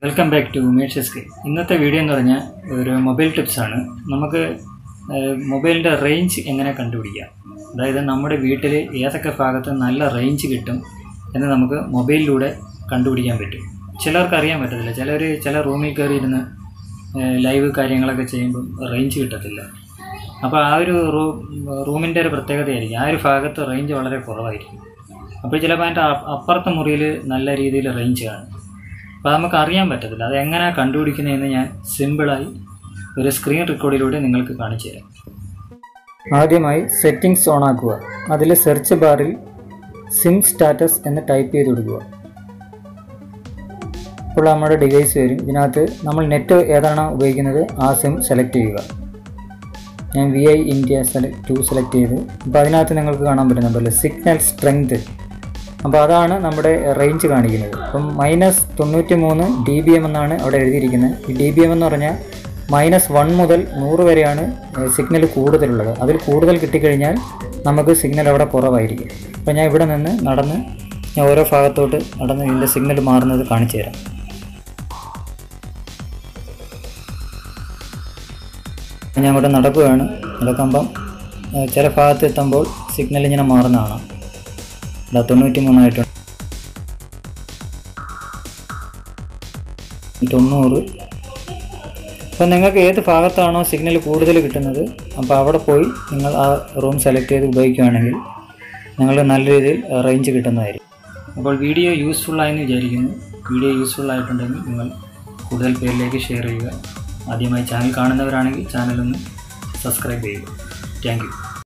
welcome back to Meds SK ഇന്നത്തെ video എന്ന് പറഞ്ഞാൽ ഒരു മൊബൈൽ ടിപ്സ് ആണ് നമുക്ക് മൊബൈലിൻ്റെ റേഞ്ച് എങ്ങനെ കണ്ടുപിടിക്കാം അതായത് നമ്മുടെ വീട്ടിൽ ഏതൊക്കെ ഭാഗത്ത് നല്ല റേഞ്ച് കിട്ടും എന്ന് നമുക്ക് മൊബൈലിലൂടെ കണ്ടുപിടിക്കാൻ പറ്റും ചിലർക്ക് അറിയാൻ പറ്റത്തില്ല ചിലർ ചില റൂമിൽ കയറി ഇരുന്ന് ലൈവ് കാര്യങ്ങളൊക്കെ ചെയ്യുമ്പം റേഞ്ച് കിട്ടത്തില്ല അപ്പോൾ ആ ഒരു റൂ റൂമിൻ്റെ ഒരു പ്രത്യേകതയായിരിക്കും ആ ഒരു ഭാഗത്ത് റേഞ്ച് വളരെ കുറവായിരിക്കും അപ്പോൾ ചിലപ്പോൾ അതിൻ്റെ അപ്പ- അപ്പുറത്തെ മുറിയിൽ നല്ല രീതിയിൽ റേഞ്ച് കാണും അപ്പോൾ നമുക്ക് അറിയാൻ പറ്റത്തില്ല അത് എങ്ങനെയാണ് കണ്ടുപിടിക്കുന്നതെന്ന് ഞാൻ സിമ്പിളായി ഒരു സ്ക്രീൻ റെക്കോർഡിലൂടെ നിങ്ങൾക്ക് കാണിച്ചു തരാം ആദ്യമായി സെറ്റിംഗ്സ് ഓൺ ആക്കുക അതിൽ സെർച്ച് ബാറിൽ സിം സ്റ്റാറ്റസ് എന്ന് ടൈപ്പ് ചെയ്ത് കൊടുക്കുക അപ്പോൾ നമ്മുടെ ഡിവൈസ് വരും ഇതിനകത്ത് നമ്മൾ നെറ്റ് ഏതാണോ ഉപയോഗിക്കുന്നത് ആ സിം സെലക്ട് ചെയ്യുക ഞാൻ V I India select two select ചെയ്തു അപ്പോൾ അതിനകത്ത് നിങ്ങൾക്ക് കാണാൻ പറ്റുന്നുണ്ടല്ലോ സിഗ്നൽ സ്ട്രെങ്ത് അപ്പോൾ അതാണ് നമ്മുടെ റേഞ്ച് കാണിക്കുന്നത് അപ്പം മൈനസ് തൊണ്ണൂറ്റി മൂന്ന് ഡി ബി എം എന്നാണ് അവിടെ എഴുതിയിരിക്കുന്നത് ഈ ഡി ബി എം എന്ന് പറഞ്ഞാൽ മൈനസ് വൺ മുതൽ നൂറ് വരെയാണ് സിഗ്നൽ കൂടുതലുള്ളത് അതിൽ കൂടുതൽ കിട്ടിക്കഴിഞ്ഞാൽ നമുക്ക് സിഗ്നൽ അവിടെ കുറവായിരിക്കും അപ്പോൾ ഞാൻ ഇവിടെ നിന്ന് നടന്ന് ഞാൻ ഓരോ ഭാഗത്തോട്ട് നടന്ന് ഇതിൻ്റെ സിഗ്നൽ മാറുന്നത് കാണിച്ചു തരാം ഞാൻ ഇവിടെ നടക്കുകയാണ് നടക്കുമ്പം ഏഹ്, ചില ഭാഗത്ത് എത്തുമ്പോൾ സിഗ്നൽ ഇങ്ങനെ മാറുന്നതാണ് ഇതാ തൊണ്ണൂറ്റി മൂന്നായിട്ടുണ്ട് തൊണ്ണൂറ് അപ്പം നിങ്ങൾക്ക് ഏത് ഭാഗത്താണോ സിഗ്നൽ കൂടുതൽ കിട്ടുന്നത് അപ്പോൾ അവിടെ പോയി നിങ്ങൾ ആ റൂം സെലക്ട് ചെയ്ത് ഉപയോഗിക്കുകയാണെങ്കിൽ നിങ്ങൾക്ക് നല്ല രീതിയിൽ റേഞ്ച് കിട്ടുന്നതായിരിക്കും അപ്പോൾ വീഡിയോ യൂസ്ഫുൾ ആയെന്ന് വിചാരിക്കുന്നു വീഡിയോ യൂസ്ഫുൾ ആയിട്ടുണ്ടെങ്കിൽ നിങ്ങൾ കൂടുതൽ പേരിലേക്ക് ഷെയർ ചെയ്യുക ആദ്യമായി ചാനൽ കാണുന്നവരാണെങ്കിൽ ചാനലൊന്ന് സബ്സ്ക്രൈബ് ചെയ്യുക താങ്ക് യു